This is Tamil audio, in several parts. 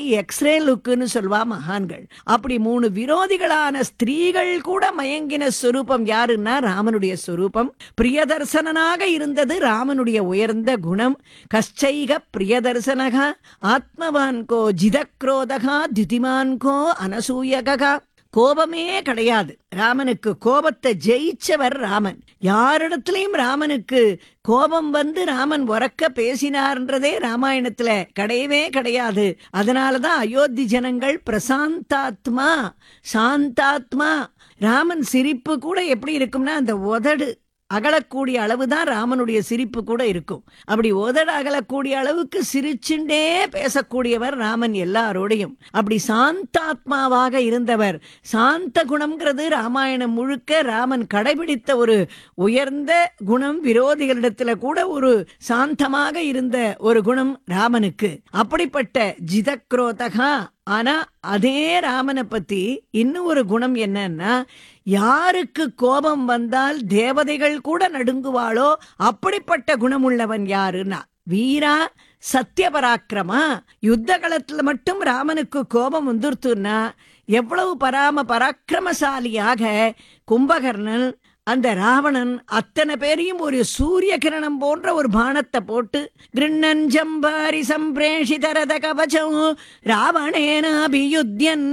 எக்ஸ்ரே லுக்குன்னு சொல்வா மகான்கள் அப்படி மூணு விரோதிகளான ஸ்திரீகள் கூட மயங்கின ஸ்வரூபம் யாருன்னா ராமனுடைய ஸ்வரூபம் பிரியதர்சனனாக இருந்தது ராமனுடைய உயர்ந்த குணம் கஷ்டைக பிரியதர்சனகா ஆத்மவான் கோ ஜிதக்ரோதகா திதிமான் கோ அனசூயகா கோபமே கிடையாது ராமனுக்கு கோபத்தை ஜெயிச்சவர் ராமன் யாரிடத்திலையும் ராமனுக்கு கோபம் வந்து ராமன் உறக்க பேசினார்ன்றதே ராமாயணத்துல கிடையவே கிடையாது அதனாலதான் அயோத்தி ஜனங்கள் பிரசாந்தாத்மா சாந்தாத்மா ராமன் சிரிப்பு கூட எப்படி இருக்கும்னா அந்த உதடு அகலக்கூடிய அளவுதான் ராமனுடைய சிரிப்பு கூட இருக்கும் அப்படி உதட அகலக்கூடிய அளவுக்கு சிரிச்சுண்டே பேசக்கூடியவர் ராமன் எல்லாரோடையும் அப்படி சாந்தாத்மாவாக இருந்தவர் சாந்த குணம்ங்கிறது ராமாயணம் முழுக்க ராமன் கடைபிடித்த ஒரு உயர்ந்த குணம் விரோதிகளிடத்துல கூட ஒரு சாந்தமாக இருந்த ஒரு குணம் ராமனுக்கு அப்படிப்பட்ட ஜிதக்ரோதகா ஆனா அதே ராமனை பத்தி இன்னும் ஒரு குணம் என்னன்னா யாருக்கு கோபம் வந்தால் தேவதைகள் கூட நடுங்குவாளோ அப்படிப்பட்ட குணமுள்ளவன் யாருன்னா வீரா சத்தியபராக்கிரமா யுத்த களத்துல மட்டும் ராமனுக்கு கோபம் வந்துருத்துன்னா எவ்வளவு பராம பராக்கிரமசாலியாக கும்பகர்ணன் அந்த ராவணன் அத்தனை பேரையும் ஒரு சூரிய கிரணம் போன்ற ஒரு பானத்தை போட்டு கிருண்ணஞ்சம்பாரி சம்பிரேஷிதரத கவச்சம் ராவணேன அபியுத்தியன்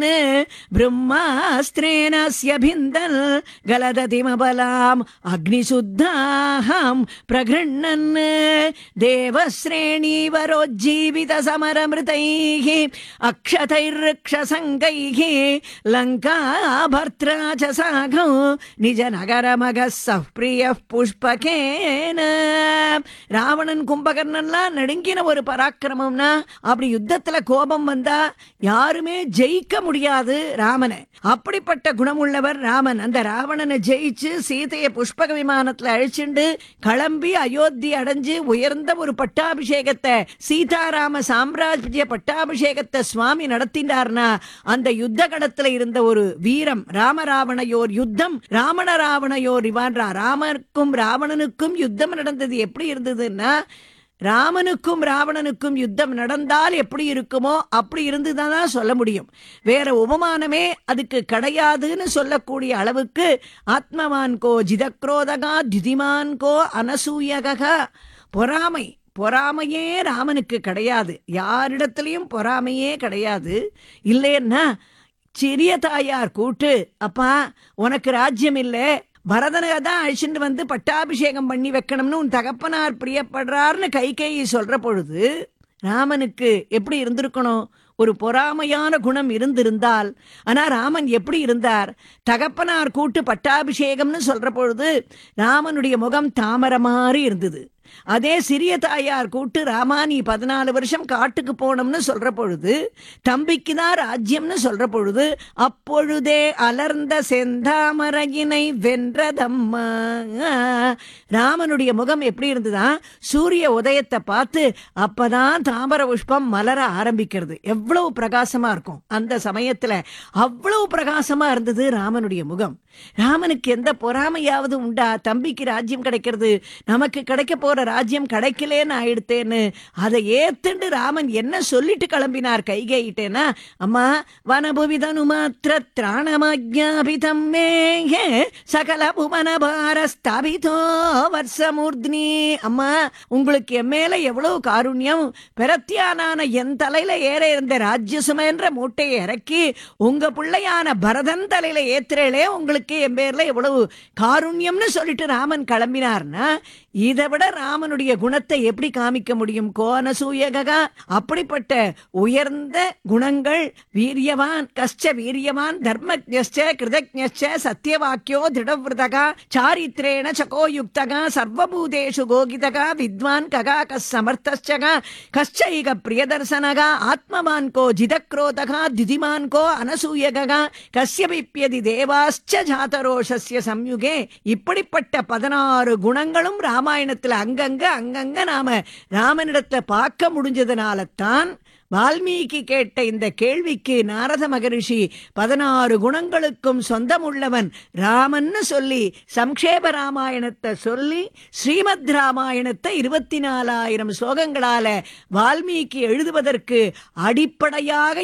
பிரம்மாஸ்திரேனஸ்யபிந்தன் கலததிமபலாம் அக்னிசுத்தாஹம் பிரகிருண்ணன் தேவஸ்ரேணீவரோஜ்ஜீவித சமரமிருதைः அக்ஷதைர்ருக்ஷசங்கைः லங்கா भर्त्रा च साघौ நிஜநகரமக சப்ரிய புஷ்பகேன ராவணன் கும்பகர்ணன்லாம் நடுங்கின ஒரு பராக்கிரமம்னா அப்படி யுத்தத்துல கோபம் வந்தா யாருமே ஜெயிக்க முடியாது ராமனை அப்படிப்பட்ட குணமுள்ளவர் ராமன் அந்த ராவணனை ஜெயிச்சு சீதையை புஷ்பக விமானத்துல அழிச்சுண்டு கிளம்பி அயோத்தி அடைஞ்சு உயர்ந்த ஒரு பட்டாபிஷேகத்தை சீதாராம சாம்ராஜ்ய பட்டாபிஷேகத்தை சுவாமி நடத்தினார்னா அந்த யுத்த கடத்துல இருந்த ஒரு வீரம் ராமராவணையோர் யுத்தம் ராமண ராவணையோர் இவான்றா ராமனுக்கும் ராவணனுக்கும் யுத்தம் நடந்தது எப்படி இருந்ததுன்னா ராமனுக்கும் ராவணனுக்கும் யுத்தம் நடந்தால் எப்படி இருக்குமோ அப்படி இருந்துதான் தான் சொல்ல முடியும் வேற உபமானமே அதுக்கு கிடையாதுன்னு சொல்லக்கூடிய அளவுக்கு ஆத்மவான் கோ ஜிதக்ரோதகா திதிமான் கோ அனசூயகா பொறாமை பொறாமையே ராமனுக்கு கிடையாது யாரிடத்திலையும் பொறாமையே கிடையாது இல்லைன்னா சிறிய தாயார் கூட்டு அப்பா உனக்கு ராஜ்யம் இல்லை பரதனை தான் அழிச்சுட்டு வந்து பட்டாபிஷேகம் பண்ணி வைக்கணும்னு உன் தகப்பனார் பிரியப்படுறார்னு கைகேயி சொல்ற பொழுது ராமனுக்கு எப்படி இருந்திருக்கணும் ஒரு பொறாமையான குணம் இருந்திருந்தால் ஆனா ராமன் எப்படி இருந்தார் தகப்பனார் கூட்டு பட்டாபிஷேகம்னு சொல்ற பொழுது ராமனுடைய முகம் தாமரை மாதிரி இருந்தது அதே சிறிய தாயார் கூட்டு ராமா நீ பதினாலு வருஷம் காட்டுக்கு போனோம்னு சொல்ற பொழுது தம்பிக்கு தான் ராஜ்யம்னு சொல்ற பொழுது அப்பொழுதே அலர்ந்த செந்தாமரையினை வென்றதம்மா ராமனுடைய முகம் எப்படி இருந்ததா சூரிய உதயத்தை பார்த்து அப்பதான் தாமர புஷ்பம் மலர ஆரம்பிக்கிறது எவ்வளவு பிரகாசமா இருக்கும் அந்த சமயத்துல அவ்வளவு பிரகாசமா இருந்தது ராமனுடைய முகம் ராமனுக்கு எந்த பொறாமையாவது உண்டா தம்பிக்கு ராஜ்யம் கிடைக்கிறது நமக்கு கிடைக்க போற ராஜ்யம் கிடைக்கலேன்னு ஆயிடுத்தேன்னு அதை ஏத்துண்டு ராமன் என்ன சொல்லிட்டு கிளம்பினார் கைகேயிட்டேனா அம்மா வனபுவிதனு மாத்திர திராணமாஜாபிதம் மேயே சகல புவன பாரஸ்தாபிதோ வர்ஷமூர்த்னி அம்மா உங்களுக்கு என் மேல எவ்வளவு காருண்யம் பிரத்யானான என் தலையில ஏற இருந்த ராஜ்யசுமன்ற மூட்டையை இறக்கி உங்க பிள்ளையான பரதன் தலையில ஏத்துறேளே உங்களுக்கு என் பேர்ல எவ்வளவு காருண்யம்னு சொல்லிட்டு ராமன் கிளம்பினார்னா இதை விட ராமனுடைய குணத்தை எப்படி காமிக்க முடியும் கோனசூயகா அப்படிப்பட்ட உயர்ந்த குணங்கள் வீரியவான் கஷ்ட வீரியவான் தர்மஜ்ஞ கிருதஜ்ஞ சத்தியவாக்கியோ திருடவிரதகா சாரித்ரேண சகோயுக்தகா சர்வபூதேஷு கோகிதகா வித்வான் ககா கஸ் சமர்த்தச்சகா கஷ்டைக பிரியதர்சனகா ஆத்மவான் கோ ஜிதக்ரோதகா திதிமான் கோ அனசூயகா கஸ்யபிப்பியதி தேவாஸ்ச ஜாதரோஷஸ்ய சம்யுகே இப்படிப்பட்ட பதினாறு குணங்களும் ராமாயணத்துல அங்கங்க அங்கங்க நாம ராமனிடத்துல பார்க்க முடிஞ்சதுனால தான் வால்மீகி கேட்ட இந்த கேள்விக்கு நாரத மகரிஷி பதினாறு குணங்களுக்கும் சொந்தமுள்ளவன் ராமன்னு சொல்லி சம்ஷேப ராமாயணத்தை சொல்லி ஸ்ரீமத் ராமாயணத்தை இருபத்தி நாலாயிரம் ஸ்லோகங்களால வால்மீகி எழுதுவதற்கு அடிப்படையாக